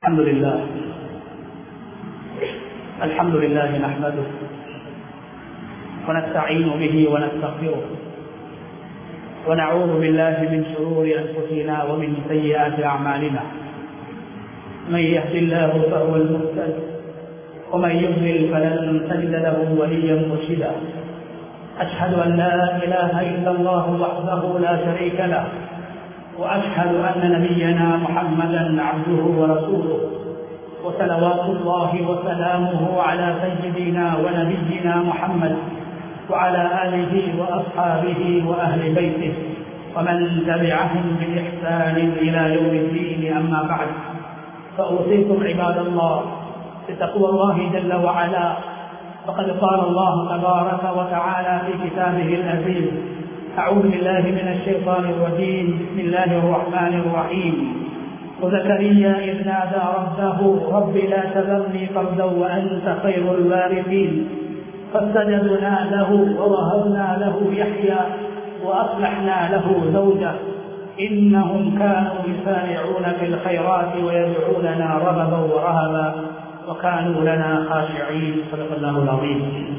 الحمد لله الحمد لله نحمده ونستعين به ونستغفره ونعوذ بالله من شرور انفسنا ومن سيئات اعمالنا من يهد الله فهو المهتد ومن يضلل فلن تجد له وليا مرشدا اشهد ان لا اله الا الله وحده لا شريك له واشهد ان نبينا محمدا عبده ورسوله وصلوات الله وسلامه على سيدنا ونبينا محمد وعلى اله واصحابه واهل بيته ومن تبعهم باحسان الى يوم الدين اما بعد فاوصيكم عباد الله بتقوى الله جل وعلا فقد قال الله تبارك وتعالى في كتابه العزيز أعوذ بالله من الشيطان الرجيم بسم الله الرحمن الرحيم وزكريا إذ نادى ربه رب لا تذرني فردا وأنت خير الوارثين فاستجبنا له ووهبنا له يحيى وأصلحنا له زوجه إنهم كانوا يسارعون في الخيرات ويدعوننا رغبا ورهبا وكانوا لنا خاشعين صدق الله العظيم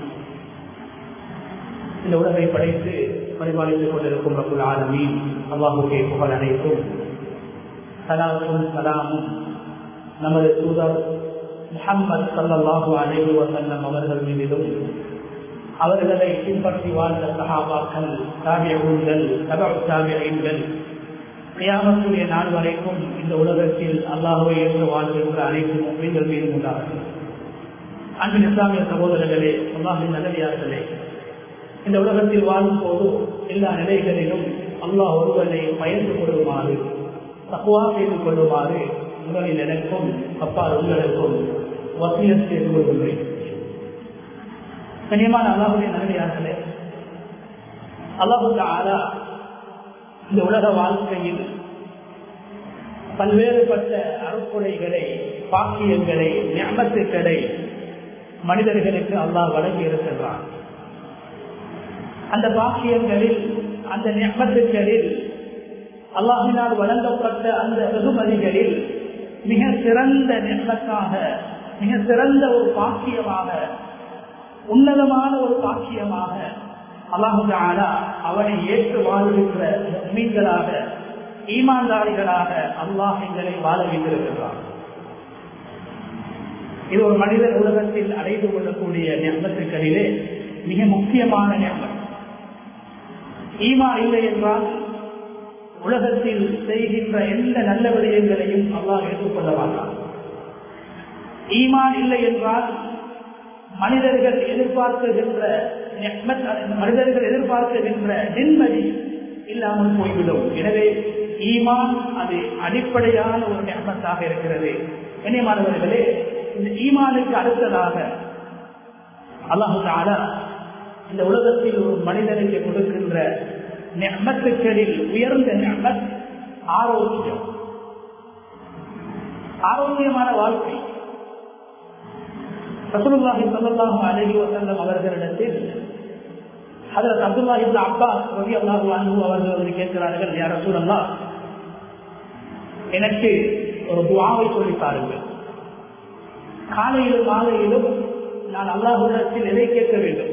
இந்த உலகை படைத்து பரிபாலித்துக் கொண்டிருக்கும் ரபுல் ஆலமீன் அல்லாஹுக்கே புகழ் அனைத்தும் சலாமும் சலாமும் நமது தூதர் முகம்மது சல்லாஹு அலைஹி வசல்லம் அவர்கள் மீதிலும் அவர்களை பின்பற்றி வாழ்ந்த சகாபாக்கள் தாபியங்கள் தபு தாபியங்கள் கியாமத்துடைய நாள் வரைக்கும் இந்த உலகத்தில் அல்லாஹுவை ஏற்று வாழ்கின்ற அனைத்து மீன்கள் மீதும் உண்டார்கள் அன்பின் இஸ்லாமிய சகோதரர்களே அல்லாஹின் நல்லடியார்களே இந்த உலகத்தில் வாழும் போது எல்லா நிலைகளிலும் அல்லாஹ் ஒருவனை பயந்து கொள்ளுமாறு தப்புவா செய்து கொள்ளுமாறு முதலில் எனக்கும் அப்பால் உங்களுக்கும் வசியம் செய்து கொள்கின்றேன் கனியமான அல்லாஹுடைய நன்மையார்களே அல்லாஹு ஆலா இந்த உலக வாழ்க்கையில் பல்வேறுபட்ட அறுப்புடைகளை பாக்கியங்களை ஞாபகத்துக்களை மனிதர்களுக்கு அல்லாஹ் வழங்கி இருக்கின்றான் அந்த பாக்கியங்களில் அந்த நெம்மத்துக்களில் அல்லாஹினால் வழங்கப்பட்ட அந்த வெகுமதிகளில் மிக சிறந்த நெம்மத்தாக மிக சிறந்த ஒரு பாக்கியமாக உன்னதமான ஒரு பாக்கியமாக அல்லாஹுதான அவனை ஏற்று வாழ்கின்ற மீன்களாக ஈமான்தாரிகளாக அல்லாஹ் எங்களை வாழ வைத்திருக்கிறார் இது ஒரு மனிதர் உலகத்தில் அடைந்து கொள்ளக்கூடிய நெம்மத்துக்களிலே மிக முக்கியமான நெம்மத் ஈமா இல்லை என்றால் உலகத்தில் செய்கின்ற எந்த நல்ல விடயங்களையும் அல்லாஹ் ஏற்றுக்கொள்ள மாட்டார் ஈமான் இல்லை என்றால் மனிதர்கள் எதிர்பார்க்குகின்ற மனிதர்கள் எதிர்பார்க்குகின்ற நிம்மதி இல்லாமல் போய்விடும் எனவே ஈமான் அது அடிப்படையான ஒரு நெம்மத்தாக இருக்கிறது கண்ணியமானவர்களே இந்த ஈமானுக்கு அடுத்ததாக அல்லாஹு இந்த உலகத்தில் ஒரு மனிதனுக்கு கொடுக்கின்ற நெம்மத்துக்களில் உயர்ந்த நெம்மத் ஆரோக்கியம் ஆரோக்கியமான வாழ்க்கை ரசூலுல்லாஹி ஸல்லல்லாஹு அலைஹி வஸல்லம் அவர்களிடத்தில் ஹஜரத் அப்துல்லாஹ் இப்னு அப்பாஸ் ரலியல்லாஹு அன்ஹு அவர்கள் வந்து கேட்கிறார்கள் யா ரசூலல்லாஹ் எனக்கு ஒரு துஆவை சொல்லி தாருங்கள் காலையிலும் மாலையிலும் நான் அல்லாஹ்விடத்தில் எதை கேட்க வேண்டும்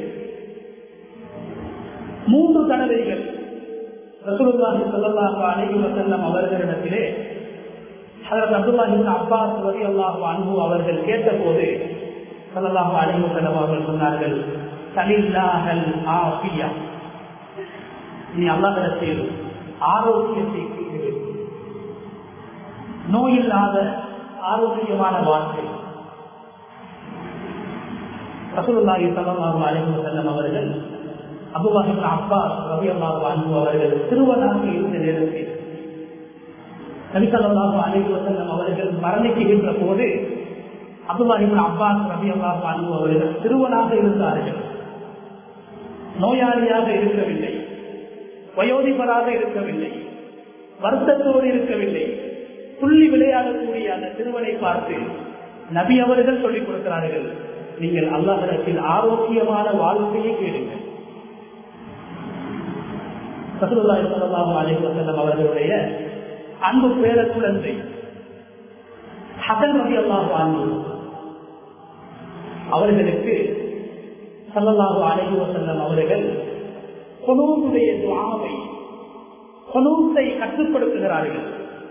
மூன்று தடவைகள் ரசூலுல்லாஹி ஸல்லல்லாஹு அலைஹி வஸல்லம் அவர்களிடத்திலே ஹஜரத் அப்துல்லாஹி இப்னு அப்பாஸ் ரலியல்லாஹு அன்ஹு அவர்கள் கேட்டபோது ஸல்லல்லாஹு அலைஹி வஸல்லம் அவர்கள் சொன்னார்கள் சலில்லாஹல் ஆஃபியா நீ அல்லாஹ்விடத்தில் ஆரோக்கியத்தை கேட்க நோயில்லாத ஆரோக்கியமான வாழ்க்கை ரசூலுல்லாஹி ஸல்லல்லாஹு அலைஹி வஸல்லம் அவர்கள் அபுபாஹிபின் அப்பாஸ் ரவி அல்லாஹு அன்பு அவர்கள் சிறுவனாக இருந்த நேரத்தில் நபிசல்லாஹு அலைஹி வசல்லம் அவர்கள் மரணிக்குகின்ற போது அபுபாஹிபின் அப்பாஸ் ரவி அல்லாஹு அன்பு அவர்கள் சிறுவனாக இருந்தார்கள் நோயாளியாக இருக்கவில்லை வயோதிபராக இருக்கவில்லை வருத்தத்தோடு இருக்கவில்லை துள்ளி விளையாடக்கூடிய அந்த சிறுவனை பார்த்து நபி அவர்கள் சொல்லிக் கொடுக்கிறார்கள் நீங்கள் அல்லாஹிடத்தில் ஆரோக்கியமான வாழ்க்கையை கேளுங்கள் ரசூலுல்லாஹி ஸல்லல்லாஹு அலைஹி வஸல்லம் அவர்களுடைய அன்பு பேர குழந்தை ஹசன் ரவி அல்லாஹ் வாழ்ந்து அவர்களுக்கு சல்லல்லாஹு அலைஹி வசல்லம் அவர்கள் கொனூனுடைய துவாவை கொனூத்தை கட்டுப்படுத்துகிறார்கள்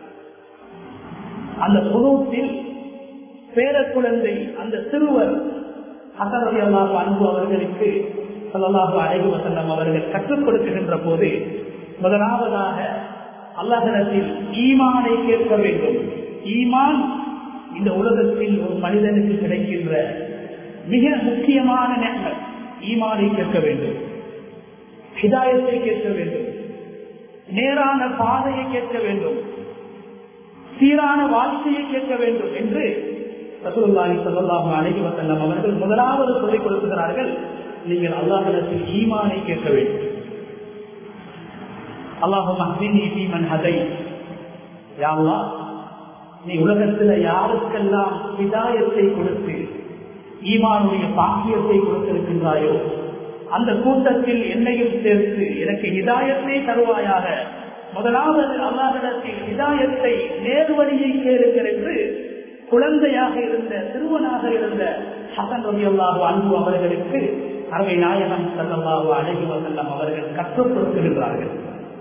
அந்த குனூத்தில் பேர குழந்தை அந்த சிறுவர் ஹசன் ரவி அல்லாஹ் அன்பு அவர்களுக்கு சல்லல்லாஹு அலைஹி வசல்லம் அவர்கள் கற்றுக்கொடுக்கின்ற போது முதலாவதாக அல்லாஹிடத்தில் ஈமானை கேட்க வேண்டும் ஈமான் இந்த உலகத்தில் ஒரு மனிதனுக்கு கிடைக்கின்ற மிக முக்கியமான நேரம் ஈமானை கேட்க வேண்டும் ஹிதாயத்தை கேட்க வேண்டும் நேரான பாதையை கேட்க வேண்டும் சீரான வாழ்க்கையை கேட்க வேண்டும் என்று ரசூலுல்லாஹி ஸல்லல்லாஹு அலைஹி வஸல்லம் அவர்கள் முதலாவது சொல்லிக் கொடுக்கிறார்கள் நீங்கள் அல்லாஹ்விடத்தில் ஈமானை கேட்க வேண்டும் அல்லாஹும் அஹ்தினி ஃபீமன் ஹதை யா அல்லாஹ் நீ உலகத்தில் யாருக்கெல்லாம் ஹிதாயத்தை கொடுத்து ஈமானுடைய பாக்கியத்தை கொடுத்திருக்கின்றாயோ அந்த கூட்டத்தில் என்னையும் சேர்த்து எனக்கு ஹிதாயத்தை தருவாயாக முதலாவது அல்லாஹிடத்தில் ஹிதாயத்தை நேர்வழியை கேளுங்கள் என்று குழந்தையாக இருந்த சிறுவனாக இருந்த ஹசன் ரவி அல்லாஹு அன்பு அவர்களுக்கு அருமை நாயகம் சல்லாஹு அழகி வசல்லம் அவர்கள் கற்றுக் கொடுத்திருக்கிறார்கள்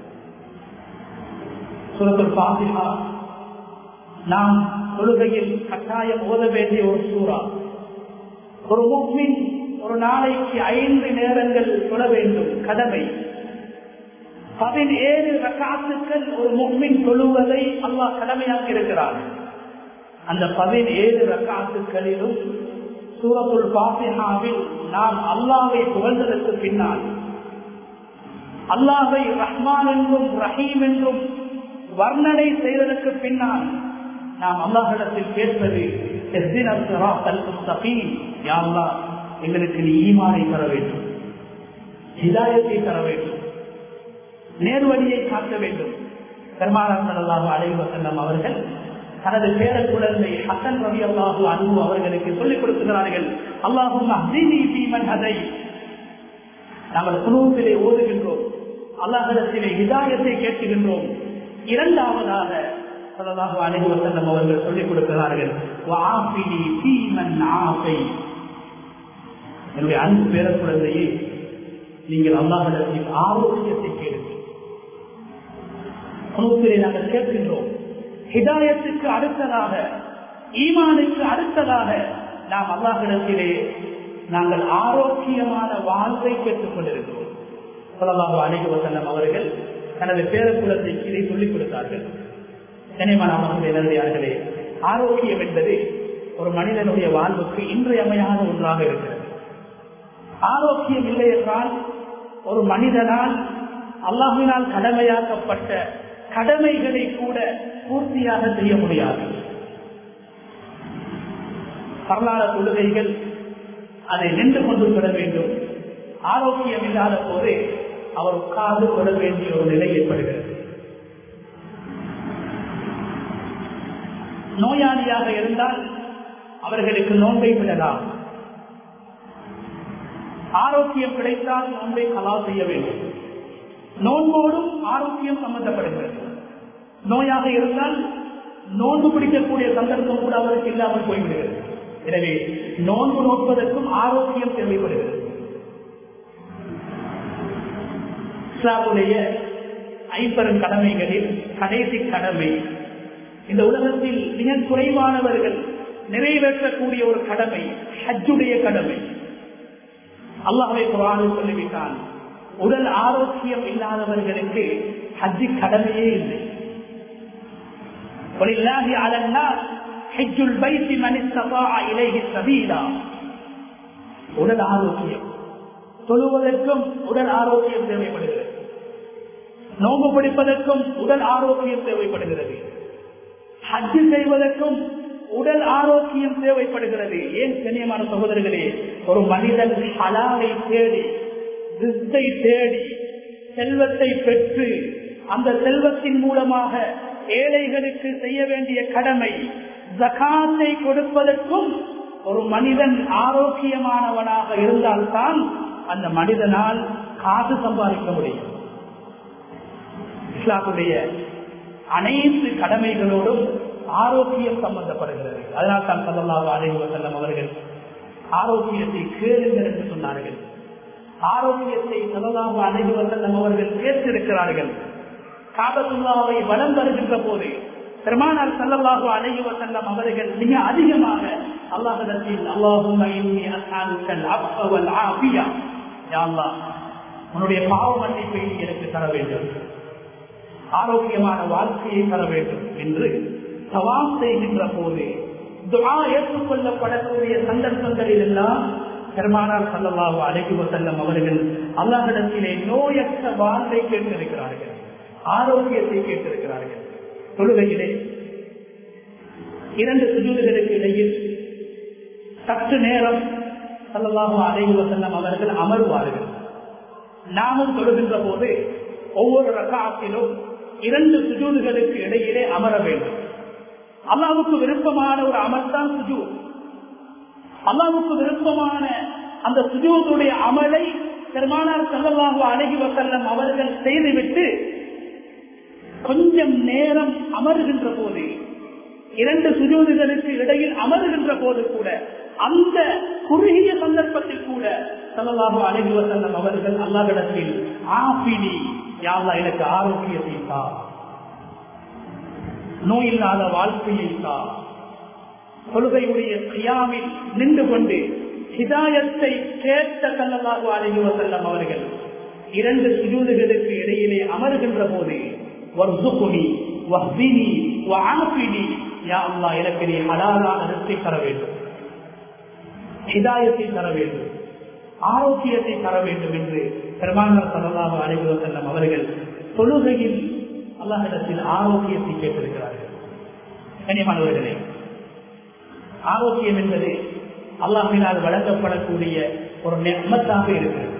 சுரத்துல் பாசிஹா நாம் தொழுகையில் கட்டாயம் ஓத வேண்டிய ஒரு சூறா ஒரு முக்மின் ஒரு நாளைக்கு ஐந்து நேரங்கள் தொழ வேண்டும் கடமை பதினேழு ரக்காத்துக்கள் ஒரு முக்மின் தொழுவதை அல்லாஹ் கடமையாக இருக்கிறார் அந்த பதினேழு ரக்காத்துக்களிலும் சூரத்துல் பாசிஹாவில் நாம் அல்லாவை புகழ்ந்ததற்கு பின்னால் அல்லாவை ரஹ்மான் என்றும் ரஹீம் என்றும் வர்ணனை செய்வதற்கு பின்னால் நாம் அல்லாஹிடத்தில் கேட்பது எங்களுக்கு நீ ஈமானை தர வேண்டும் ஹிதாயத்தை தர வேண்டும் நேர்வழியை காட்ட வேண்டும் பெருமாளாக அலைவ செல்லம் அவர்கள் தனது பேர குழந்தை ஹசன் ரவி அல்லாஹு அன்பு அவர்களுக்கு சொல்லிக் கொடுக்கிறார்கள் அல்லாஹும் அதை நாங்கள் குழுவிலே ஓதுகின்றோம் அல்லாஹிடத்திலே ஹிதாயத்தை கேட்கின்றோம் இரண்டாவதாக சொல்லதாக அழகு வசந்தம் அவர்கள் சொல்லிக் கொடுக்கிறார்கள் என்னுடைய அன்பு பேர குழந்தையே நீங்கள் அல்லாஹிடத்தில் ஆரோக்கியத்தை கேளுங்கள் குழுவிலே நாங்கள் கேட்கின்றோம் ஹிதாயத்துக்கு அடுத்ததாக ஈமானுக்கு அடுத்ததாக நாம் அல்லாஹிடத்திலே நாங்கள் ஆரோக்கியமான வாழ்வை கேட்டுக் கொண்டிருக்கிறோம் சொல்லலாக அணைகு வசல்லம் அவர்கள் தனது பேர குலத்தைக்கு இதை சொல்லிக் கொடுத்தார்கள் நினைவானவர்களே ஆரோக்கியம் என்பது ஒரு மனிதனுடைய வாழ்வுக்கு இன்றியமையாத ஒன்றாக இருக்கிறது ஆரோக்கியம் இல்லை என்றால் ஒரு மனிதனால் அல்லாஹினால் கடமையாக்கப்பட்ட கடமைகளை கூட பூர்த்தியாக செய்ய முடியாது வரலாறு தொழுகைகள் அதை நின்று கொண்டு பெற வேண்டும் ஆரோக்கியம் இல்லாத போது அவர் உட்கார்ந்து கொள்ள வேண்டிய ஒரு நிலை ஏற்படுகிறது நோயாளியாக இருந்தால் அவர்களுக்கு நோன்பை விடலாம் ஆரோக்கியம் கிடைத்தால் நோன்பை கலா செய்ய வேண்டும் நோன்போடும் ஆரோக்கியம் சம்பந்தப்படுகிறது நோயாக இருந்தால் நோன்பு பிடிக்கக்கூடிய சந்தர்ப்பம் கூட அவருக்கு இல்லாமல் போய்விடுகிறது எனவே நோன்பு நோட்பதற்கும் ஆரோக்கியம் தேவைப்படுகிறது இஸ்லாமுடைய ஐம்பெரும் கடமைகளில் கடைசி கடமை இந்த உலகத்தில் மிக குறைவானவர்கள் நிறைவேற்றக்கூடிய ஒரு கடமை ஹஜ்ஜுடைய கடமை அல்லாஹை குரானில் சொல்லிவிட்டான் உடல் ஆரோக்கியம் இல்லாதவர்களுக்கு ஹஜ்ஜி கடமையே இல்லை ولله على الناس حج البيت من استطاع اليه سبيلا உடல் ஆரோக்கியம் தொழுவதற்கும் உடல் ஆரோக்கியம் தேவைப்படுகிறது நோம்பு பிடிப்பதற்கும் உடல் ஆரோக்கியம் தேவைப்படுகிறது ஹஜ்ஜு செய்வதற்கும் உடல் ஆரோக்கியம் தேவைப்படுகிறது ஏன் கண்ணியமான சகோதரர்களே ஒரு மனிதன் ஹலாலை தேடி ரிஸ்கை தேடி செல்வத்தை பெற்று அந்த செல்வத்தின் மூலமாக ஏழைகளுக்கு செய்ய வேண்டிய கடமை ஜகாத்தை கொடுப்பதற்கும் ஒரு மனிதன் ஆரோக்கியமானவனாக இருந்தால்தான் அந்த மனிதனால் காசு சம்பாதிக்க முடியும் இஸ்லாத்துடைய அனைத்து கடமைகளோடும் ஆரோக்கியம் சம்பந்தப்படுகிறது அதனால் தான் சல்லல்லாஹு அலைஹி வஸல்லம் அவர்கள் ஆரோக்கியத்தை கேளுங்கள் என்று சொன்னார்கள் ஆரோக்கியத்தை சல்லல்லாஹு அலைஹி வஸல்லம் அவர்கள் கேட்டிருக்கிறார்கள் காபத்துல்லாவை வலம் வருகின்ற போது பெருமானார் சல்லல்லாஹு அலைஹி வஸல்லம் அவர்கள் மிக அதிகமாக அல்லாஹ்விடத்தில் அல்லாஹும்ம இன்னி அஸ்அலுக்கல் அஃப வல் ஆஃபியா யா அல்லாஹ் உன்னுடைய பாவ மன்னிப்பை நீ எனக்கு தர வேண்டும் ஆரோக்கியமான வாழ்க்கையை தர வேண்டும் என்று சவால் செய்கின்ற போது துஆ ஏற்றுக்கொள்ளப்படக்கூடிய சந்தர்ப்பங்களில் எல்லாம் பெருமானார் சல்லல்லாஹு அலைஹி வஸல்லம் அவர்கள் அல்லாஹ்விடத்திலே நோயற்ற வாழ்வை கேட்டிருக்கிறார்கள் ஆரோக்கியத்தை கேட்டிருக்கிறார்கள் தொழுகையிலே இரண்டு சுஜூதுகளுக்கு இடையில் சற்று நேரம் சல்லல்லாஹு அலைஹி வஸல்லம் அவர்கள் அமர்வார்கள் நாமும் தொழுகின்ற போது ஒவ்வொரு ரகாத்திலும் இரண்டு சுஜூதுகளுக்கு இடையிலே அமர வேண்டும் அல்லாவுக்கு விருப்பமான ஒரு அமர்தான் சுஜூத் அல்லாவுக்கு விருப்பமான அந்த சுஜூதுடைய அமலை பெருமானார் செல்லவாக அழகி வசல்லம் அவர்கள் செய்துவிட்டு கொஞ்சம் நேரம் அமருகின்ற போது இரண்டு சுஜூதுகளுக்கு இடையில் அமருகின்ற போது கூட அந்த குறுகிய சந்தர்ப்பத்தில் கூட சல்லல்லாஹு அலைஹி வஸல்லம் அவர்கள் அல்லாஹ்விடத்தில் ஆஃபினி யா அல்லாஹ் எனக்கு ஆரோக்கியத்தை தா நோய் இல்லாத வாழ்க்கையை தா கொள்கையுடைய கியாமில் நின்று கொண்டு ஹிதாயத்தை கேட்ட சல்லல்லாஹு அலைஹி வஸல்லம் அவர்கள் இரண்டு சுஜூதுகளுக்கு இடையிலே அமருகின்ற போது வர்சுகுனி வஹ்தினி வஆஃபினி யா அல்லாஹ் எனக்கு நீ ஹலாலான ரிஸ்கை தர வேண்டும் ஹிதாயத்தை தர வேண்டும் ஆரோக்கியத்தை தர வேண்டும் என்று பெருமானார் சல்லாஹு அலைஹி செல்லம் அவர்கள் தொழுகையில் அல்லாஹிடத்தில் ஆரோக்கியத்தை கேட்டிருக்கிறார்கள் கனியமானவர்களே ஆரோக்கியம் என்பது அல்லாஹினால் வழங்கப்படக்கூடிய ஒரு நெம்மத்தாக இருக்கிறது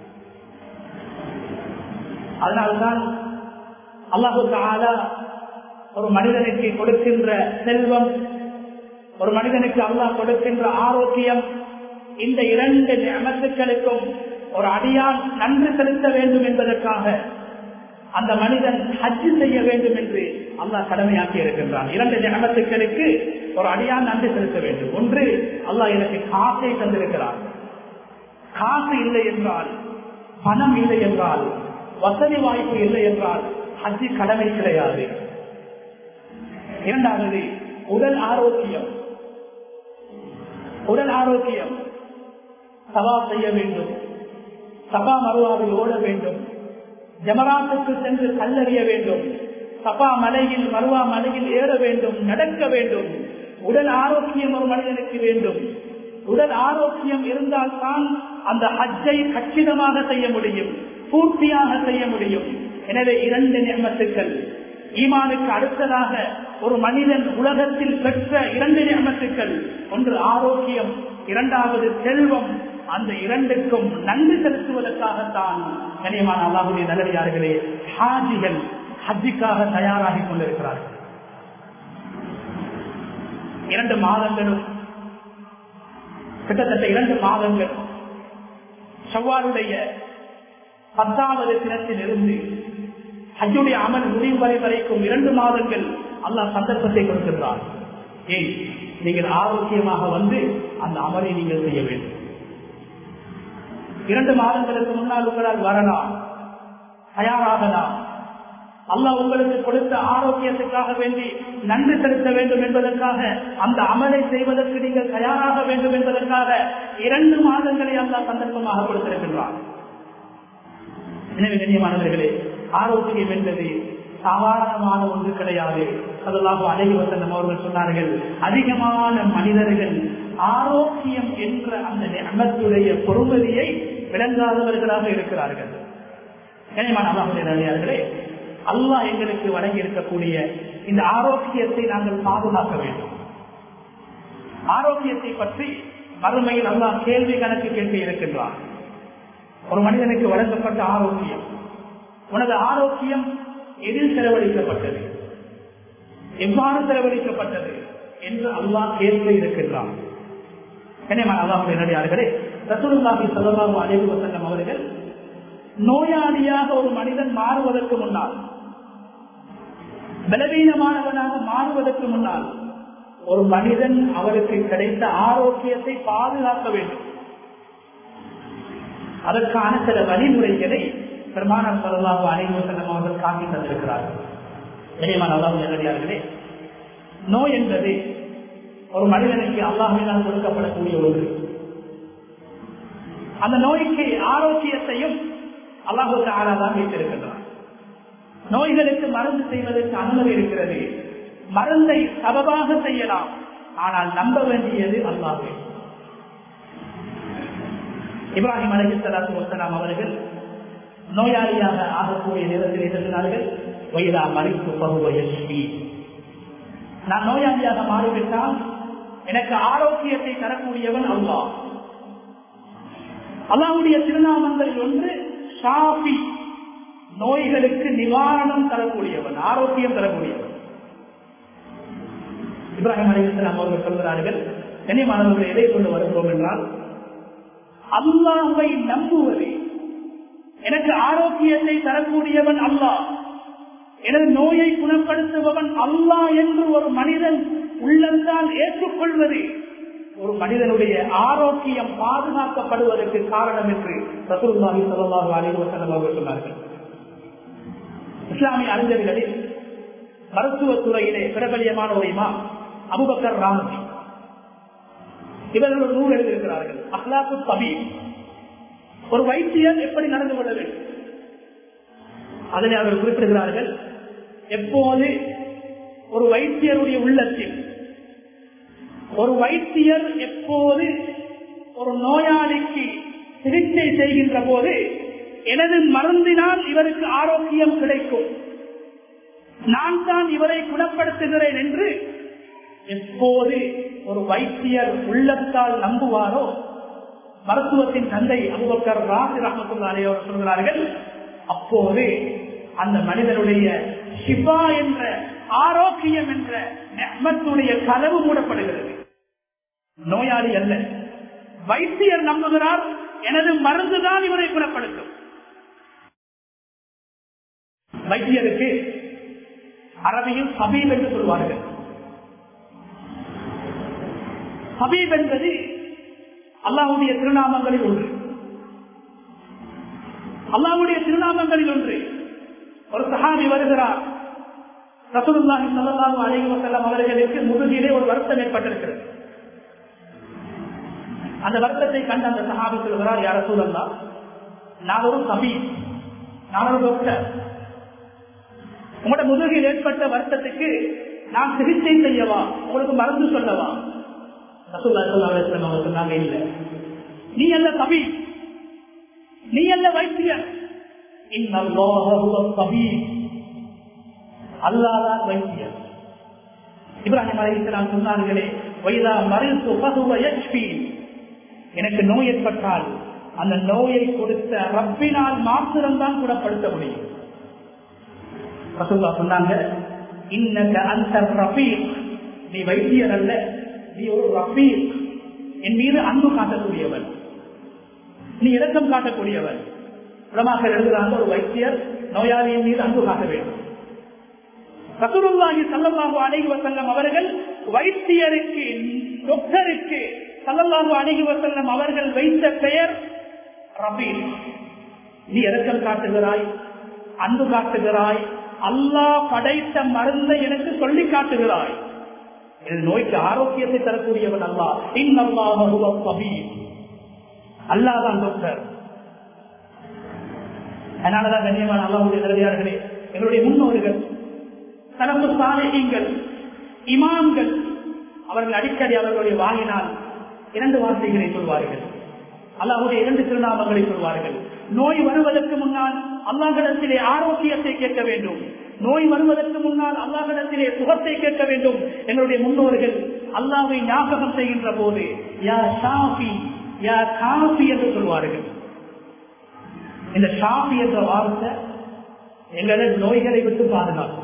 அதனால்தான் அல்லாஹு தாலா ஒரு மனிதனுக்கு கொடுக்கின்ற செல்வம் ஒரு மனிதனுக்கு அல்லாஹ் கொடுக்கின்ற ஆரோக்கியம் இந்த இரண்டு நியமத்துக்களுக்கும் ஒரு அடியான் நன்றி செலுத்த வேண்டும் என்பதற்காக அந்த மனிதன் ஹஜ்ஜு செய்ய வேண்டும் என்று அல்லாஹ் கடமையாக்கி இருக்கின்றான் இரண்டு நியமத்துக்களுக்கு ஒரு அடியான் நன்றி செலுத்த வேண்டும் ஒன்று அல்லாஹ் எனக்கு காசை தந்திருக்கிறார் காசு இல்லை என்றால் பணம் இல்லை என்றால் வசதி வாய்ப்பு இல்லை என்றால் ஹஜ்ஜு கடமை கிடையாது இரண்டாவது உடல் ஆரோக்கியம் உடல் ஆரோக்கியம் சவா செய்ய வேண்டும் சபா மருவாவில் ஓட வேண்டும் ஜமராத்துக்கு சென்று கல்லறிய வேண்டும் சபா மலையில் மருவா மலையில் ஏற வேண்டும் நடக்க வேண்டும் உடல் ஆரோக்கியம் ஒரு மனிதனுக்கு வேண்டும் உடல் ஆரோக்கியம் இருந்தால் தான் அந்த ஹஜ்ஜை கச்சிதமாக செய்ய முடியும் பூர்த்தியாக செய்ய முடியும் எனவே இரண்டு நியமத்துக்கள் ஈமானுக்கு அடுத்ததாக ஒரு மனிதன் உலகத்தில் பெற்ற இரண்டு நியமத்துக்கள் ஒன்று ஆரோக்கியம் இரண்டாவது செல்வம் அந்த இரண்டுக்கும் நன்றி செலுத்துவதற்காகத்தான் கனியமான அல்லாஹுடைய நல்லடியார்களே ஹாஜிகள் ஹஜ்ஜிக்காக தயாராகி கொண்டிருக்கிறார்கள் இரண்டு மாதங்களும் கிட்டத்தட்ட இரண்டு மாதங்கள் செவ்வாருடைய பத்தாவது தினத்தில் இருந்து ஹஜ்ஜுடைய அமல் முடிவு வரை வரைக்கும் இரண்டு மாதங்கள் அல்லாஹ் சந்தர்ப்பத்தை கொடுக்கின்றார் ஏன் நீங்கள் ஆரோக்கியமாக வந்து அந்த அமலை நீங்கள் செய்ய வேண்டும் இரண்டு மாதங்களுக்கு முன்னால் உங்களால் வரலாம் தயாராகலாம் அல்லாஹ் உங்களுக்கு கொடுத்த ஆரோக்கியத்துக்காக வேண்டி நன்றி செலுத்த வேண்டும் என்பதற்காக அந்த அமலை செய்வதற்கு நீங்கள் தயாராக வேண்டும் என்பதற்காக இரண்டு மாதங்களை அல்லாஹ் சந்தர்ப்பமாக கொடுத்திருக்கின்றார் எனவே கண்ணியமானவர்களே ஆரோக்கியம் என்பது சாதாரணமான ஒன்று கிடையாது அதெல்லாம் அழகி வசனம் அவர்கள் சொன்னார்கள் அதிகமான மனிதர்கள் ஆரோக்கியம் என்ற அந்த அமத்துடைய பொறுமதியை விளங்காதவர்களாக இருக்கிறார்கள் கனிமான அல்லாஹர்களே அல்லாஹ் எங்களுக்கு வழங்கி இருக்கக்கூடிய இந்த ஆரோக்கியத்தை நாங்கள் பாதுகாக்க வேண்டும் ஆரோக்கியத்தை பற்றி மறுமையில் அல்லாஹ் கேள்வி கணக்கு கேட்டு இருக்கின்றார் ஒரு மனிதனுக்கு வழங்கப்பட்ட ஆரோக்கியம் உனது ஆரோக்கியம் எதில் செலவழிக்கப்பட்டது எவ்வாறு செலவழிக்கப்பட்டது என்று அல்லாஹ் கேள்வி இருக்கின்றான் அல்லாஹர்களே ரசூலுல்லாஹி சல்லாஹு அலைஹி வஸல்லம் அவர்கள் நோயாளியாக ஒரு மனிதன் மாறுவதற்கு முன்னால் பலவீனமானவனாக மாறுவதற்கு முன்னால் ஒரு மனிதன் அவருக்கு கிடைத்த ஆரோக்கியத்தை பாதுகாக்க வேண்டும் அதற்கான சில வழிமுறைகளை பெருமானார் சொல்லலாம் அனைவரும் அவர்கள் காட்டி தந்திருக்கிறார்கள் கனியமான அல்லாஹ் நேரடியார்களே நோய் என்பது ஒரு மனிதனுக்கு அல்லாஹினால் கொடுக்கப்படக்கூடிய ஒன்று அந்த நோய்க்கு ஆரோக்கியத்தையும் அல்லாஹு தான் வைத்திருக்கின்றார் நோய்களுக்கு மருந்து செய்வதற்கு அனுமதி இருக்கிறது மருந்தை சபபாக செய்யலாம் ஆனால் நம்ப வேண்டியது அல்லாஹே இப்ராஹிம் அலி சலாத்து வசலாம் அவர்கள் நோயாளியாக ஆகக்கூடிய நேரத்தில் எழுதினார்கள் வயதா மறிப்பு பகுவயஸ்வி நான் நோயாளியாக மாறிவிட்டால் எனக்கு ஆரோக்கியத்தை தரக்கூடியவன் அல்லாஹ் அல்லாவுடைய திருநாமங்களில் ஒன்று ஷாஃபி நோய்களுக்கு நிவாரணம் தரக்கூடியவன் ஆரோக்கியம் தரக்கூடியவன் இப்ராஹிம் அலிஸ்லாம் அவர்கள் சொல்கிறார்கள் கனிமானவர்கள் எதை கொண்டு வருகிறோம் என்றால் அல்லாஹை நம்புவது எனக்கு ஆரோக்கியத்தை தரக்கூடியவன் அல்லாஹ் எனது நோயை குணப்படுத்துபவன் அல்லாஹ் என்று ஒரு மனிதன் உள்ளத்தால் ஏற்றுக்கொள்வது ஒரு மனிதனுடைய ஆரோக்கியம் பாதுகாக்கப்படுவதற்கு காரணம் என்று ரசூல்லாஹி சல்லாஹு அலிவசனம் அவர்கள் சொன்னார்கள் இஸ்லாமிய அறிஞர்களில் மருத்துவத்துறையிலே பிரபலியமான ஒரு இமா அபுபக்கர் ராமஜி இவர்கள் ஒரு நூல் எழுதியிருக்கிறார்கள் அஹ்லாக்கு தபீப் ஒரு வைத்தியர் எப்படி நடந்து கொள்ள வேண்டும் அதனை அவர்கள் குறிப்பிடுகிறார்கள் எப்போது ஒரு வைத்தியருடைய உள்ளத்தில் ஒரு வைத்தியர் எப்போது ஒரு நோயாளிக்கு சிகிச்சை செய்கின்ற போது எனது மருந்தினால் இவருக்கு ஆரோக்கியம் கிடைக்கும் நான் தான் இவரை குணப்படுத்துகிறேன் என்று எப்போது ஒரு வைத்தியர் உள்ளத்தால் நம்புவாரோ மருத்துவத்தின் தந்தை அபுபக்கர் ராசி ரஹமத்துல்லாலே அவர் சொல்கிறார்கள் அப்போது அந்த மனிதனுடைய சிவா என்ற ஆரோக்கியம் என்ற நெஹ்மத்துடைய கதவு மூடப்படுகிறது நோயாளி அல்ல வைத்தியர் நம்புகிறார் எனது மருந்துதான் இவரை குணப்படுத்தும் வைத்தியருக்கு அரபியில் சபீப் என்று சொல்வார்கள் சபீப் என்பது அல்லாவுடைய திருநாமங்களில் ஒன்று அல்லாவுடைய திருநாமங்களில் ஒன்று ஒரு சஹாபி வருகிறார் ரசூலுல்லாஹி ஸல்லல்லாஹு அலைஹி வஸல்லம் அவர்களுக்கு முதுகிலே ஒரு வருத்தம் ஏற்பட்டிருக்கிறது அந்த வருத்தத்தை கண்ட அந்த சஹாபி சொல்கிறார் யார சூழல்லா நான் ஒரு சபி நான் ஒரு டாக்டர் உங்களோட முதுகில் ஏற்பட்ட வருத்தத்துக்கு நான் சிகிச்சை செய்யவா உங்களுக்கு மருந்து சொல்லவா ரசூல்லா ஸல்லல்லாஹு அலைஹி வஸல்லம் அவங்க சொன்னாங்க இல்ல நீ அல்ல சபி நீ அல்ல வைத்தியர் இன்னல்லாஹ ஹுவ சபீப் அல்லாதான் வைத்தியர் இப்ராஹிம் அலிஸ்லாம் சொன்னார்களே வைதா மறித்து பகுவ யஷ்பி எனக்கு நோய் ஏற்பட்டால் அந்த நோயை கொடுத்த ரப்பினால் மாத்திரம்தான் குணப்படுத்த முடியும் ரசூல்லா சொன்னாங்க இன்னக அந்த ரபீக் நீ வைத்தியர் அல்ல நீ ஒரு ரபீக் என் மீது அன்பு காட்டக்கூடியவன் நீ இரக்கம் காட்டக்கூடியவன் உலமாக எழுதுகிறாங்க ஒரு வைத்தியர் நோயாளியின் மீது அன்பு காட்ட வேண்டும் ரசூலுல்லாஹி ஸல்லல்லாஹு அலைஹி வஸல்லம் அவர்கள் வைத்தியருக்கு டாக்டருக்கு ஸல்லல்லாஹு அலைஹி வஸல்லம் அவர்கள் வைத்த பெயர் ரபீல் நீ இரக்கம் காட்டுகிறாய் அன்பு காட்டுகிறாய் அல்லாஹ் படைத்த மருந்தை எனக்கு சொல்லி காட்டுகிறாய் இது நோய்க்கு ஆரோக்கியத்தை தரக்கூடியவன் அல்லா இன்னல்லாஹ் அல்லாதான் டாக்டர் அதனாலதான் கண்ணியமான அல்லாவுடைய நிலையார்களே எங்களுடைய முன்னோர்கள் தனக்கு சாலைகள் இமாம்கள் அவர்கள் அடிக்கடி அவர்களுடைய வாங்கினால் இரண்டு வார்த்தைகளை சொல்வார்கள் அல்லாவுடைய இரண்டு திருநாமங்களை சொல்வார்கள் நோய் வருவதற்கு முன்னால் அல்லாஹிடத்திலே ஆரோக்கியத்தை கேட்க வேண்டும் நோய் வருவதற்கு முன்னால் அல்லாஹிடத்திலே சுகத்தை கேட்க வேண்டும் எங்களுடைய முன்னோர்கள் அல்லாவை ஞாபகம் செய்கின்ற போது யா ஷாஃபி யா காஃபி என்று சொல்வார்கள் இந்த ஷாஃபி என்ற வார்த்தை எங்களை நோய்களை விட்டு பாதுகாக்கும்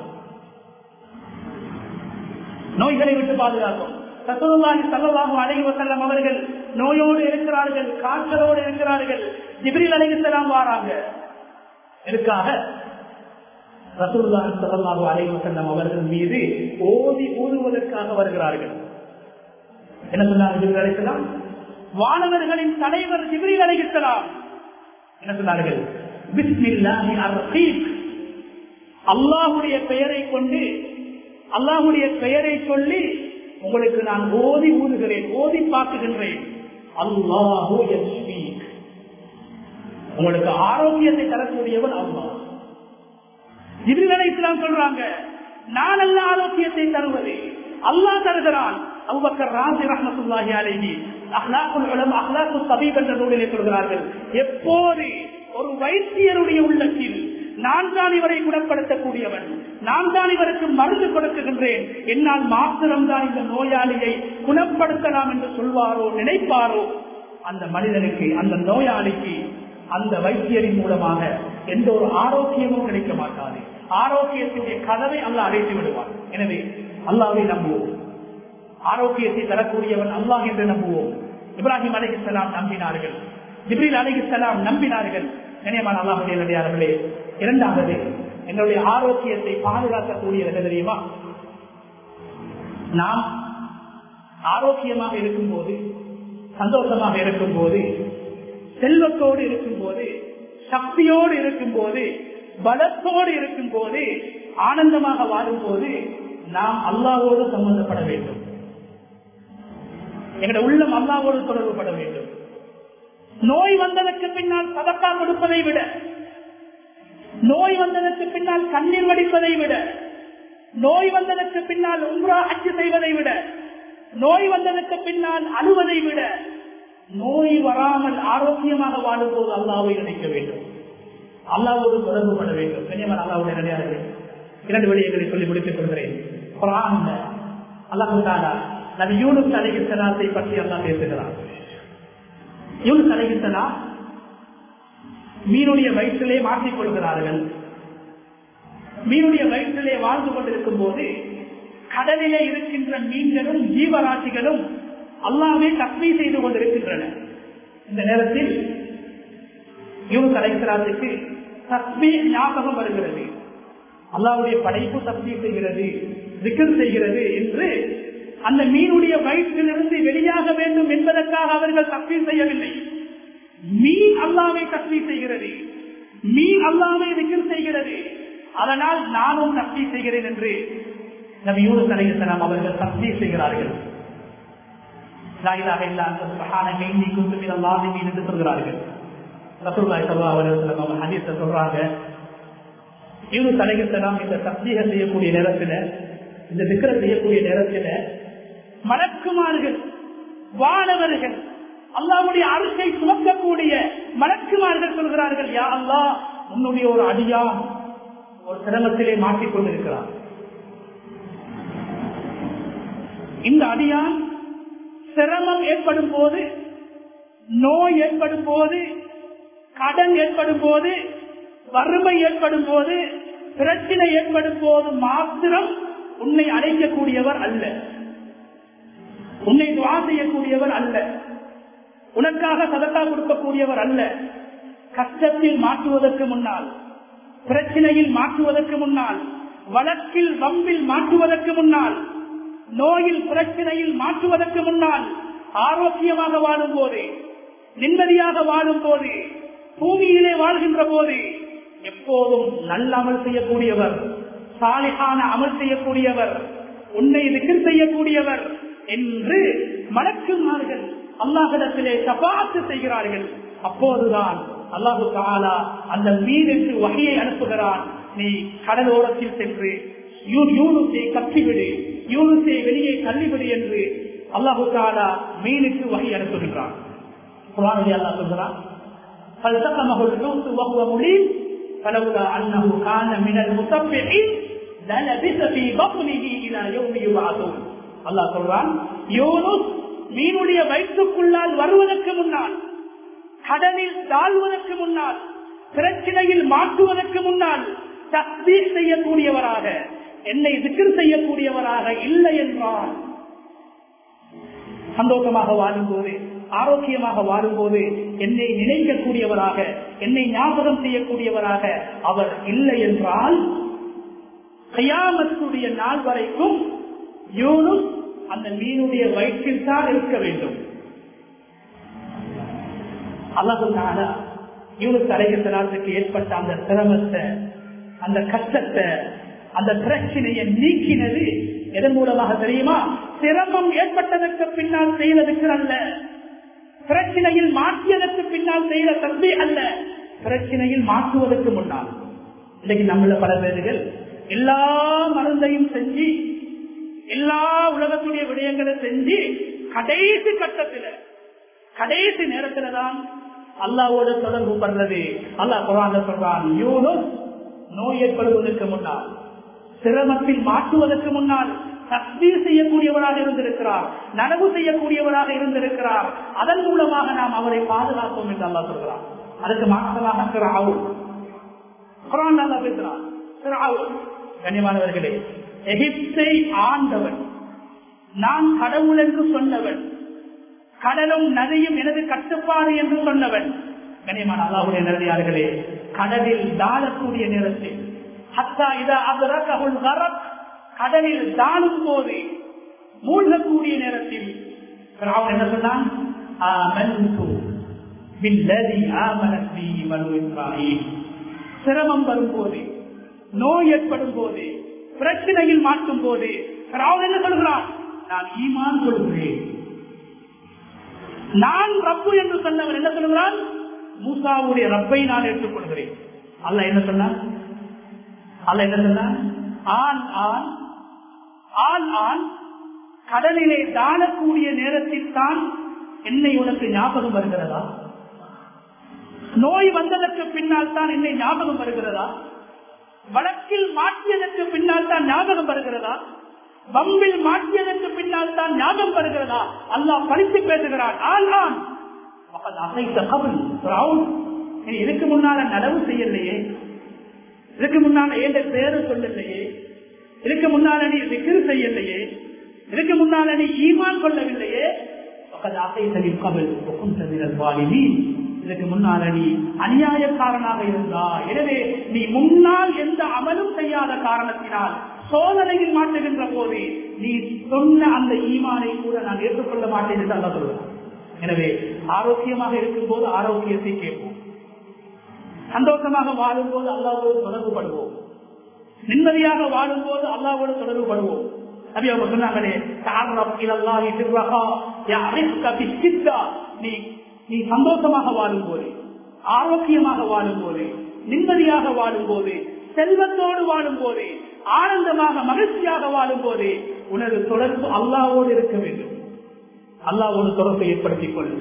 நோய்களை விட்டு பாதுகாக்கும் ரசூலுல்லாஹி ஸல்லல்லாஹு அலைஹி வஸல்லம் அவர்கள் நோயோடு இருக்கிறார்கள் காய்ச்சலோடு இருக்கிறார்கள் ஜிப்ரீல் அலைஹிஸ்ஸலாம் வராங்க எதுக்காக ரசூல்லாஹி ஸல்லல்லாஹு அலைஹி வஸல்லம் அவர்கள் மீது ஓதி ஊதுவதற்காக வருகிறார்கள் என்ன சொன்னார் ஜிப்ரீல் அலைஹிஸ்ஸலாம் வானவர்களின் தலைவர் ஜிப்ரீல் அலைஹிஸ்ஸலாம் என்ன சொன்னார்கள் பிஸ்மில்லாஹி அர்-ரஹீம் அல்லாஹ்வுடைய பெயரை கொண்டு அல்லாஹ்வுடைய பெயரை சொல்லி உங்களுக்கு நான் ஓதி ஊதுகிறேன் ஓதி பார்க்குகின்றேன் அல்லாஹு யஸ்மீக் உங்களுக்கு ஆரோக்கியத்தை தரக்கூடியவன் அல்லாஹ் ஜிப்ரீல் அலைஹிஸ்ஸலாம் சொல்றாங்க நான் அல்ல ஆரோக்கியத்தை தருவது அல்லாஹ் தருகிறான் அபூபக்கர் ராசி ரஹ்மத்துல்லாஹி அலைஹி அஹ்லாக்குல் உலமா அஹ்லாக்கு தபீப் என்ற நூலிலே சொல்கிறார்கள் எப்போது ஒரு வைத்தியருடைய உள்ளத்தில் நான் தான் இவரை குணப்படுத்தக்கூடியவன் நான் தான் இவருக்கு மருந்து கொடுக்குகின்றேன் என்னால் மாத்திரம்தான் இந்த நோயாளியை குணப்படுத்தலாம் என்று சொல்வாரோ நினைப்பாரோ அந்த மனிதனுக்கு அந்த நோயாளிக்கு அந்த வைத்தியரின் மூலமாக எந்த ஒரு ஆரோக்கியமும் கிடைக்க மாட்டாது ஆரோக்கியத்தினுடைய கதவை அல்ல அடைத்து விடுவார் எனவே அல்லாவை நம்புவோம் ஆரோக்கியத்தை தரக்கூடியவன் அல்லாஹ் என்று நம்புவோம் இப்ராஹிம் அலைஹிஸ்ஸலாம் நம்பினார்கள் ஜிப்ரீல் அலைஹிஸ்ஸலாம் நம்பினார்கள் நினைவான அல்லாஹுடைய நடிகார்களே இரண்டாவது எங்களுடைய ஆரோக்கியத்தை பாதுகாக்கக்கூடியது என்ன தெரியுமா நாம் ஆரோக்கியமாக இருக்கும்போது சந்தோஷமாக இருக்கும்போது செல்வத்தோடு இருக்கும்போது சக்தியோடு இருக்கும்போது பலத்தோடு இருக்கும்போது ஆனந்தமாக வாழும்போது நாம் அல்லாவோடு சம்பந்தப்பட வேண்டும் எங்களுடைய உள்ளம் அல்லாவோடு தொடர்புபட வேண்டும் நோய் வந்ததற்கு பின்னால் சதக்கா கொடுப்பதை விட நோய் வந்ததற்கு பின்னால் கண்ணீர் வடிப்பதை விட நோய் வந்ததற்கு பின்னால் உம்ரா அச்சு செய்வதை விட நோய் வந்ததற்கு பின்னால் அழுவதை விட நோய் வராமல் ஆரோக்கியமாக வாழும் போது அல்லாவை நினைக்க வேண்டும் அல்லாவோடு தொடர்பு பட வேண்டும் கண்ணியமான அல்லாவுடைய நிலையாளர்கள் இரண்டு விடயங்களை சொல்லி முடித்துக் கொள்கிறேன் குரான்ல அல்லாஹு தாலா நபி யூனுஸ் அலைகிஸ்லாத்தை பற்றி அல்லா பேசுகிறார் யூனுஸ் அலைகிஸ்லா மீனுடைய வயிற்றிலே மாற்றிக் கொள்கிறார்கள் மீனுடைய வயிற்றிலே வாழ்ந்து கொண்டிருக்கும் போது கடலிலே இருக்கின்ற மீன்களும் ஜீவராசிகளும் அல்லாமே தஸ்மி செய்து கொண்டிருக்கின்றன இந்த நேரத்தில் யூனுஸ் அலைகிஸ்லாத்துக்கு தஸ்மி ஞாபகம் வருகிறது அல்லாவுடைய படைப்பு தப்பி செய்கிறது திக்கர் செய்கிறது என்று அந்த மீனுடைய வயிற்றிலிருந்து வெளியாக வேண்டும் என்பதற்காக அவர்கள் தப்பி செய்யவில்லை மீன் அல்லாவை தப்பி செய்கிறது மீன் அல்லாவை திக்கர் செய்கிறது அதனால் நானும் தப்பி செய்கிறேன் என்று நபி யூனஸ் அலைஹிஸ்ஸலாம் அவர்கள் தப்பி செய்கிறார்கள் லாயிலாக இல்லா அந்த சுபஹான கைந்தி குந்துமின் அல்லாஹி மீன் என்று சொல்கிறார்கள் ரசூலுல்லாஹி ஸல்லல்லாஹு அலைஹி வஸல்லம் அவங்க ஹதீஸ்ல சொல்றாங்க இவரு தலைகத்தலாம் இந்த சத்திய செய்யக்கூடிய நேரத்துல இந்த திக்கர செய்யக்கூடிய நேரத்துல மலக்குமார்கள் வானவர்கள் அல்லாவுடைய அருகை சுமக்கக்கூடிய மலக்குமார்கள் சொல்கிறார்கள் யா அல்லா உன்னுடைய ஒரு அடியா ஒரு சிரமத்திலே மாட்டிக் கொண்டிருக்கிறார் இந்த அடியான் சிரமம் ஏற்படும் போது நோய் ஏற்படும் போது கடன் ஏற்படும் போது வறுமை ஏற்படும் போது பிரச்சனை ஏற்படும் போது மாத்திரம் உன்னை அடைக்கக்கூடியவர் அல்ல உன்னை துவா செய்யக்கூடியவர் அல்ல உனக்காக சதக்கா கொடுக்கக்கூடியவர் அல்ல கஷ்டத்தில் மாற்றுவதற்கு முன்னால் பிரச்சனையில் மாற்றுவதற்கு முன்னால் வழக்கில் வம்பில் மாற்றுவதற்கு முன்னால் நோயில் பிரச்சனையில் மாற்றுவதற்கு முன்னால் ஆரோக்கியமாக வாழும் போது நிம்மதியாக வாழும் போது பூமியிலே வாழ்கின்ற போது எப்போதும் நல்ல அமல் செய்யக்கூடியவர் சாலிகான அமல் செய்யக்கூடியவர் உன்னை திக்கர் செய்யக்கூடியவர் என்று மலக்குமார்கள் அல்லாஹிடத்திலே சபாத்து செய்கிறார்கள் அப்போதுதான் அல்லாஹு தாலா அந்த மீனுக்கு வகையை அனுப்புகிறான் நீ கடலோரத்தில் சென்று யூனுசை கத்திவிடு யூனுசை வெளியே தள்ளிவிடு என்று அல்லாஹு தாலா மீனுக்கு வகை அனுப்புகின்றான் குரானிலே அல்லாஹ் சொல்கிறான் فالتقمه الحوت وهو مليم فلولا انه كان من المسبحين للبث في بطنه الى يوم يبعثون அல்லாஹ் சொல்றான் யூனுஸ் மீனுடைய வயிற்றுக்குள்ளால் வருவதற்கு முன்னால் கடலில் தாழ்வதற்கு முன்னால் பிரச்சனையில் மாற்றுவதற்கு முன்னால் தஸ்தீர் செய்யக்கூடியவராக என்னை திக்கர் செய்யக்கூடியவராக இல்லை என்றால் சந்தோஷமாக வாழும்போது ஆரோக்கியமாக வாழும்போது என்னை நினைக்கக்கூடியவராக என்னை ஞாபகம் செய்யக்கூடியவராக அவர் இல்லை என்றால் கையாமத்துடைய நாள் வரைக்கும் யூனுஸ் அந்த மீனுடைய வயிற்றில் தான் இருக்க வேண்டும் அல்லாஹு யூனுஸ் அலைகத்தலாத்துக்கு ஏற்பட்ட அந்த சிரமத்தை அந்த கஷ்டத்தை அந்த பிரச்சனையை நீக்கினது எதன் மூலமாக தெரியுமா சிரமம் ஏற்பட்டதற்கு பின்னால் செய்வதற்கு அல்ல பிரச்சனையில் மாற்றியதற்கு பின்னால் செய்த தந்தை அல்ல பிரச்சனையில் மாற்றுவதற்கு முன்னால் இன்னைக்கு நம்மள பல பேர்கள் எல்லா மருந்தையும் செஞ்சு எல்லா உலகத்துடைய விடயங்களை செஞ்சு கடைசி கட்டத்தில் கடைசி நேரத்துல தான் அல்லாவோட தொடர்பு பண்றது அல்லாஹ் குரான் சொல்றான் யூனுஸ் நோய் ஏற்படுவதற்கு முன்னால் சிரமத்தில் மாற்றுவதற்கு முன்னால் தஸ்மீர் செய்யக்கூடியவராக இருந்திருக்கிறார் நனவு செய்யக்கூடியவராக இருந்திருக்கிறார் அதன் மூலமாக நாம் அவரை பாதுகாப்போம் என்று அல்லா சொல்கிறார் அதுக்கு மாற்றமாக சிறாவு குரான் அல்லா பேசுறான் சிறாவு கண்ணியமானவர்களே எகிப்தை ஆண்டவன் நான் கடவுள் என்று சொன்னவன் கடலும் நதியும் எனது கட்டுப்பாடு என்று சொன்னவன் கண்ணியமான அல்லாவுடைய நிறதியார்களே கடலில் தாழக்கூடிய நேரத்தில் ஹத்தா இதா அபரகவுல் கரக் கடலில் தாழும் போது மூழ்கக்கூடிய நேரத்தில் என்ன சொன்னான் சிரமம் வரும்போது நோய் ஏற்படும் போது பிரச்சனையில் மாற்றும் போது என்ன சொல்கிறான் நான் ஈமான் கொள்கிறேன் நான் ரப்பு என்று சொன்னவன் என்ன சொல்கிறான் மூசாவுடைய ரப்பை நான் ஏற்றுக்கொள்கிறேன் அல்ல என்ன சொன்னான் அல்ல என்ன சொன்னான் ஆண் ஆண் ஆண் ஆண் கடலிலே தாழக்கூடிய நேரத்தில் தான் என்னை உனக்கு ஞாபகம் வருகிறதா நோய் வந்ததற்கு பின்னால் தான் என்னை ஞாபகம் வருகிறதா வழக்கில் மாற்றியதற்கு பின்னால் தான் ஞாபகம் வருகிறதா வம்பில் மாற்றியதற்கு பின்னால் தான் ஞாபகம் வருகிறதா அல்லாஹ் படித்து பேசுகிறான் ஆனான் இதுக்கு முன்னால நடவு செய்யலையே இதுக்கு முன்னால ஏண்ட பேரு சொல்லலையே இதுக்கு முன்னால நீ விக்கிரு செய்யலையே இதுக்கு முன்னால நீ ஈமான் கொள்ளவில்லையே இதுக்கு முன்னால நீ அநியாயக்காரனாக இருந்தா எனவே நீ முன்னால் எந்த அமலும் செய்யாத காரணத்தினால் சோதனையில் மாட்டுகின்ற போது நீ சொன்ன அந்த ஈமானை கூட நான் ஏற்றுக்கொள்ள மாட்டேன் என்று அல்ல சொல்லுவேன் எனவே ஆரோக்கியமாக இருக்கும் போது ஆரோக்கியத்தை கேட்போம் சந்தோஷமாக வாழும் போது அல்லாவோடு தொடர்பு படுவோம் நிம்மதியாக வாழும் போது அல்லாவோடு தொடர்பு படுவோம் நபி அவங்க சொன்னாங்களே நீ நீ சந்தோஷமாக வாழும் போது ஆரோக்கியமாக வாழும் போது நிம்மதியாக வாழும் போது செல்வத்தோடு வாழும் போது ஆனந்தமாக மகிழ்ச்சியாக வாழும் போது உனது தொடர்பு அல்லாவோடு இருக்க வேண்டும் அல்லாவோடு தொடர்பை ஏற்படுத்திக் கொள்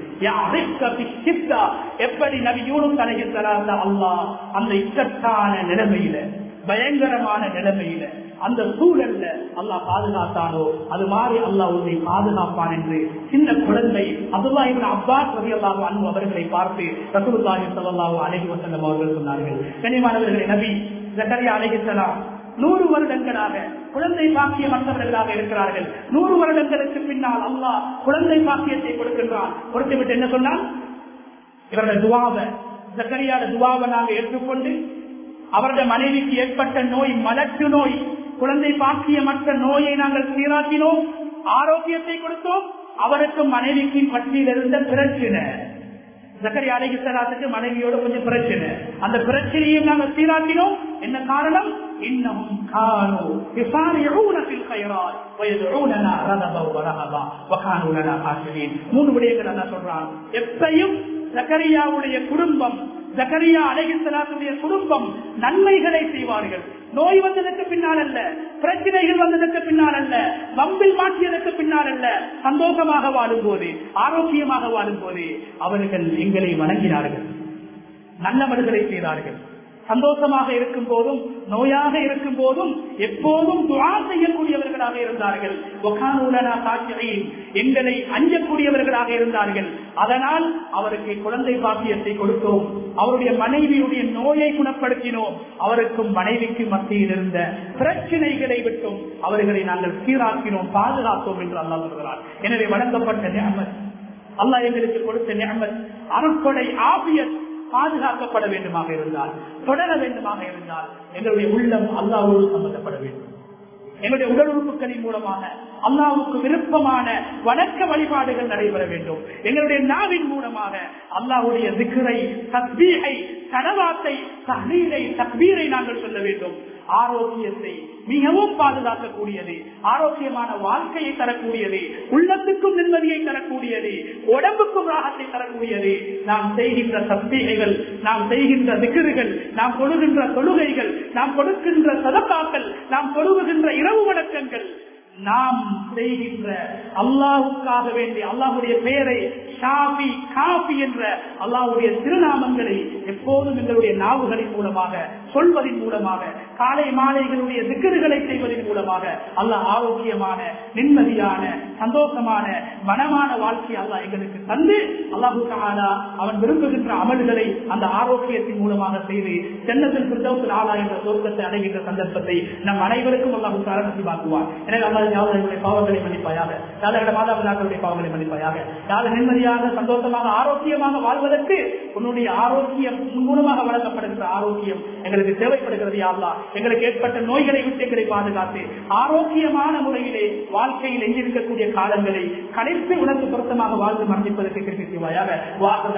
எப்படி நபியூனும் தலைகிறார் அல்லாஹ் அந்த இக்கட்டான நிலைமையில பயங்கரமான நிலைமையில அந்த சூழல்ல அல்லாஹ் பாதுகாத்தானோ அது மாதிரி அல்லாஹ் உன்னை பாதுகாப்பான் என்று சின்ன குழந்தை அதுவா இவன் அப்பாஸ் ரவி அல்லாஹ் அன்பு அவர்களை பார்த்து ரசூலுல்லாஹி ஸல்லல்லாஹு அலைஹி வஸல்லம் அவர்கள் சொன்னார்கள் கனிமானவர்களே நபி ஜக்கரியா அலைஹிஸ்ஸலாம் நூறு வருடங்களாக குழந்தை பாக்கிய மற்றவர்களாக இருக்கிறார்கள் நூறு வருடங்களுக்கு பின்னால் அல்லாஹ் குழந்தை பாக்கியத்தை கொடுக்கின்றான் கொடுத்து விட்டு என்ன சொன்னான் இவருடைய துவாவை ஜக்கரியாட துவாவை நாங்கள் ஏற்றுக்கொண்டு அவருடைய மனைவிக்கு ஏற்பட்ட நோய் மலட்டு நோய் குழந்தை பாக்கிய மற்ற நோயை நாங்கள் சீராக்கினோம் ஆரோக்கியத்தை கொடுத்தோம் அவருக்கும் மனைவிக்கும் பற்றியில் இருந்த பிரச்சனை ஜக்கரி அலைகிசலாத்துக்கு மனைவியோட கொஞ்சம் பிரச்சனை அந்த பிரச்சனையும் நாங்கள் சீராக்கினோம் என்ன காரணம் இன்னமும் காணோ விசாரியூனத்தில் கயரால் வயதுஊனனா ரதபா வரஹபா வகானுலனா ஆசிரியன் மூணு விடயங்கள் என்ன சொல்றான் எப்பையும் ஜக்கரியாவுடைய குடும்பம் ஜக்கரியா அலைகிசலாத்துடைய குடும்பம் நன்மைகளை செய்வார்கள் நோய் வந்ததற்கு பின்னால் அல்ல பிரச்சனைகள் வந்ததற்கு பின்னால் அல்ல வம்பில் மாற்றியதற்கு பின்னால் அல்ல சந்தோஷமாக வாழும் போது ஆரோக்கியமாக வாழும் போது அவர்கள் எங்களை வணங்கினார்கள் நல்லவர்களை செய்தார்கள் சந்தோஷமாக இருக்கும் போதும் நோயாக இருக்கும் போதும் எப்போதும் துவா செய்யக்கூடியவர்களாக இருந்தார்கள் எங்களை அஞ்சக்கூடியவர்களாக இருந்தார்கள் அதனால் அவருக்கு குழந்தை பாக்கியத்தை கொடுத்தோம் அவருடைய மனைவியுடைய நோயை குணப்படுத்தினோம் அவருக்கும் மனைவிக்கு மத்தியில் இருந்த பிரச்சனைகளை விட்டும் அவர்களை நாங்கள் சீராக்கினோம் பாதுகாத்தோம் என்று அல்லா சொல்கிறார் எனவே வழங்கப்பட்ட நியமத் அல்லா எங்களுக்கு கொடுத்த நியமத் அருட்கொடை ஆபியத் பாதுகாக்கப்பட வேண்டுமாக இருந்தால் தொடர வேண்டுமாக இருந்தால் எங்களுடைய உள்ளம் அல்லாவோடு சம்பந்தப்பட வேண்டும் எங்களுடைய உடல் உறுப்புகளின் மூலமாக அல்லாவுக்கு விருப்பமான வணக்க வழிபாடுகள் நடைபெற வேண்டும் எங்களுடைய நாவின் மூலமாக அல்லாவுடைய திக்கரை தத்பீகை தனவாத்தை தண்ணீரை தக்பீரை நாங்கள் சொல்ல வேண்டும் ஆரோக்கியத்தை மிகவும் பாதுகாக்கக்கூடியது ஆரோக்கியமான வாழ்க்கையை தரக்கூடியது உள்ளத்துக்கும் நிம்மதியை தரக்கூடியது உடம்புக்கும் ராகத்தை தரக்கூடியது நாம் செய்கின்ற தப்பிகைகள் நாம் செய்கின்ற திகர்கள் நாம் கொடுகின்ற தொழுகைகள் நாம் கொடுக்கின்ற சதப்பாக்கள் நாம் கொடுகின்ற இரவு வணக்கங்கள் நாம் செய்கின்ற அல்லாஹுக்காக வேண்டி அல்லாஹுடைய பெயரை ஷாபி காபி என்ற அல்லாஹுடைய திருநாமங்களை எப்போதும் எங்களுடைய நாவுகளின் மூலமாக சொல்வதன் மூலமாக காலை மாலைகளுடைய திக்கர்களை செய்வதன் மூலமாக அல்லாஹ் ஆரோக்கியமான நிம்மதியான சந்தோஷமான மனமான வாழ்க்கை அல்லாஹ் எங்களுக்கு தந்து அல்லாஹு தாலா அவன் விரும்புகின்ற அமல்களை அந்த ஆரோக்கியத்தின் மூலமாக செய்து சென்னத்தில் பிரதோசல் ஆலா என்ற சொர்க்கத்தை அடைகின்ற சந்தர்ப்பத்தை நம் அனைவருக்கும் அல்லாஹு தாலா நசிவாக்குவார் எனவே அல்லாஹ் யாவர்களுடைய பாவங்களை மன்னிப்பாயாக யாதருடைய மாதாபிதாக்களுடைய பாவங்களை மன்னிப்பாயாக யாத நிம்மதியாக சந்தோஷமாக ஆரோக்கியமாக வாழ்வதற்கு உன்னுடைய ஆரோக்கியம் மூலமாக வழங்கப்படுகின்ற ஆரோக்கியம் எங்களுக்கு தேவைப்படுகிறது யாருலா எங்களுக்கு ஏற்பட்ட நோய்களை விட்டு எங்களை பாதுகாத்து ஆரோக்கியமான முறையிலே வாழ்க்கையில் எங்கிருக்கக்கூடிய காலங்களை கடைசி உணர்வு பொருத்தமாக வாழ்ந்து மரணிப்பதற்கு கிருப்பி செய்வாயாக